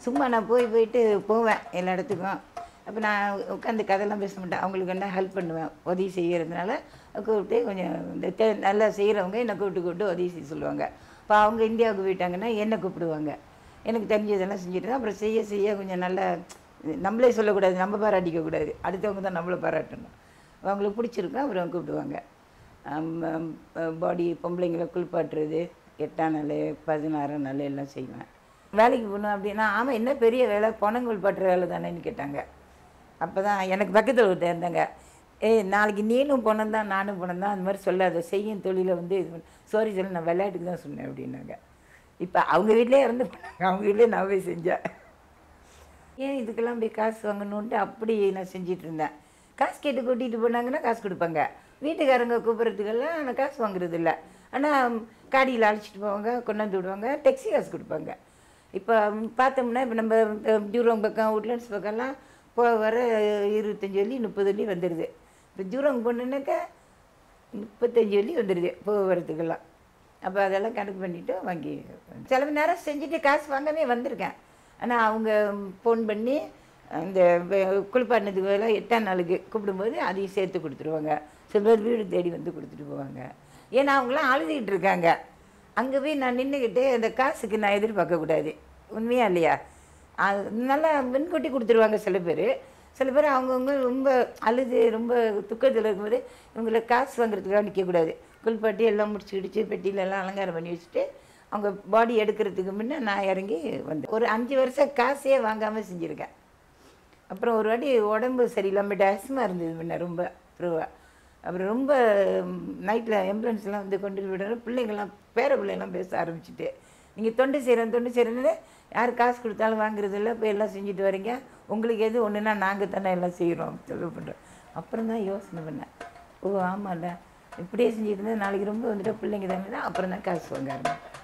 சும்மா நான் போய் போயிட்டு போவேன் எல்லா இடத்துக்கும் அப்போ நான் உட்காந்து கதையெல்லாம் பேச மாட்டேன் அவங்களுக்கு என்ன ஹெல்ப் பண்ணுவேன் உதவி செய்கிறதுனால கூப்பிட்டு கொஞ்சம் இந்த தே நல்லா செய்கிறவங்க என்னை கூப்பிட்டு கூப்பிட்டு உதவி செய்ய சொல்லுவாங்க இப்போ அவங்க இந்தியாவுக்கு போயிட்டாங்கன்னா என்னை கூப்பிடுவாங்க எனக்கு தெரிஞ்சதெல்லாம் செஞ்சுட்டு அப்புறம் செய்ய செய்ய கொஞ்சம் நல்லா நம்மளே சொல்லக்கூடாது நம்ம பாராட்டிக்கக்கூடாது அடுத்தவங்க தான் நம்மளை பாராட்டணும் அவங்களுக்கு பிடிச்சிருக்கும் அப்புறம் கூப்பிடுவாங்க பாடி பொம்பளைங்களை குளிப்பாட்டுறது எட்டாம் நாள் பதினாறாம் நாள் எல்லாம் செய்வேன் வேலைக்கு போகணும் அப்படின்னா ஆமாம் என்ன பெரிய வேலை பணங்கள் பட்டுற வேலை தானேன்னு கேட்டாங்க அப்போ தான் எனக்கு பக்கத்தில் ஒருத்தர் இருந்தாங்க ஏய் நாளைக்கு நீனும் பணம் தான் நானும் பணம் தான் அந்த மாதிரி சொல்லாத செய்யும் தொழிலை வந்து இது சாரி சொல்லி நான் விளையாட்டுக்கு தான் சொன்னேன் அப்படின்னாங்க இப்போ அவங்க வீட்டிலே இறந்து போனாங்க அவங்க வீட்டிலே நான் போய் செஞ்சேன் ஏன் இதுக்கெல்லாம் போய் காசு வாங்கணுன்ட்டு அப்படி நான் செஞ்சிட்டு இருந்தேன் காசு கேட்டு கூட்டிகிட்டு போனாங்கன்னா காசு கொடுப்பாங்க வீட்டுக்காரங்க கூப்பிட்றதுக்கெல்லாம் நான் காசு வாங்குறது இல்லை ஆனால் காடியில் அழைச்சிட்டு போவாங்க கொண்டாந்து விடுவாங்க டெக்ஸி காசு கொடுப்பாங்க இப்போ பார்த்தோம்னா இப்போ நம்ம ஜூரோங் பக்கம் உட்லண்ட்ஸ் பக்கம்லாம் போக வர இருபத்தஞ்சி வள்ளி முப்பது வள்ளி வந்துடுது இப்போ ஜூரோங் போனோன்னாக்கா முப்பத்தஞ்சு வள்ளி வந்துடுது போக வரத்துக்கெல்லாம் அப்போ அதெல்லாம் கணக்கு பண்ணிவிட்டு வாங்கி சில மணி நேரம் செஞ்சுட்டு காசு வாங்காமே வந்திருக்கேன் ஆனால் அவங்க ஃபோன் பண்ணி இந்த வெ- குளிப்பாட்டினதுக்கு வேலை எட்டாம் நாளுக்கு கூப்பிடும்போது அதையும் சேர்த்து கொடுத்துருவாங்க சில பேர் வீடு தேடி வந்து கொடுத்துட்டு போவாங்க ஏன்னா அவங்களாம் அழுதுகிட்டு இருக்காங்க அங்கே போய் நான் நின்றுக்கிட்டு அந்த காசுக்கு நான் எதிர்பார்க்கக்கூடாது உண்மையா இல்லையா அது நல்லா முன்கூட்டி கொடுத்துருவாங்க சில பேர் சில பேர் அவங்கவுங்க ரொம்ப அழுது ரொம்ப துக்கத்தில் இருக்கும்போது இவங்களை காசு வாங்குறதுக்காக நிற்கக்கூடாது குளிப்பாட்டி எல்லாம் முடிச்சு கிடிச்சு பெட்டியில எல்லாம் அலங்காரம் பண்ணி வச்சுட்டு அவங்க பாடி எடுக்கிறதுக்கு முன்னே நான் இறங்கி வந்தேன் ஒரு அஞ்சு வருஷம் காசே வாங்காமல் செஞ்சுருக்கேன் அப்புறம் ஒரு வாட்டி உடம்பு சரியில்லாமல் டேஸ்மாக இருந்தது முன்ன ரொம்ப ப்ரூவா அப்புறம் ரொம்ப நைட்டில் ஆம்புலன்ஸ்லாம் வந்து கொண்டு விடுற பிள்ளைங்கள்லாம் பேர பிள்ளைங்கள்லாம் பேச ஆரம்பிச்சுட்டு நீங்கள் தொண்டு செய்கிறேன் தொண்டு செய்கிறேன்னு யார் காசு கொடுத்தாலும் வாங்குறது இல்லை போய் எல்லாம் செஞ்சுட்டு வரீங்க உங்களுக்கு எது ஒன்றுனா நாங்கள் தானே எல்லாம் செய்கிறோம் சொல்ல பண்ணுறோம் அப்புறம் தான் யோசனை பண்ணேன் ஓ ஆமாம்ல இப்படியே செஞ்சுட்டு இருந்தா நாளைக்கு ரொம்ப வந்துட்டு பிள்ளைங்க தானே அப்புறம் தான் காசு வாங்க ஆரம்பிச்சேன்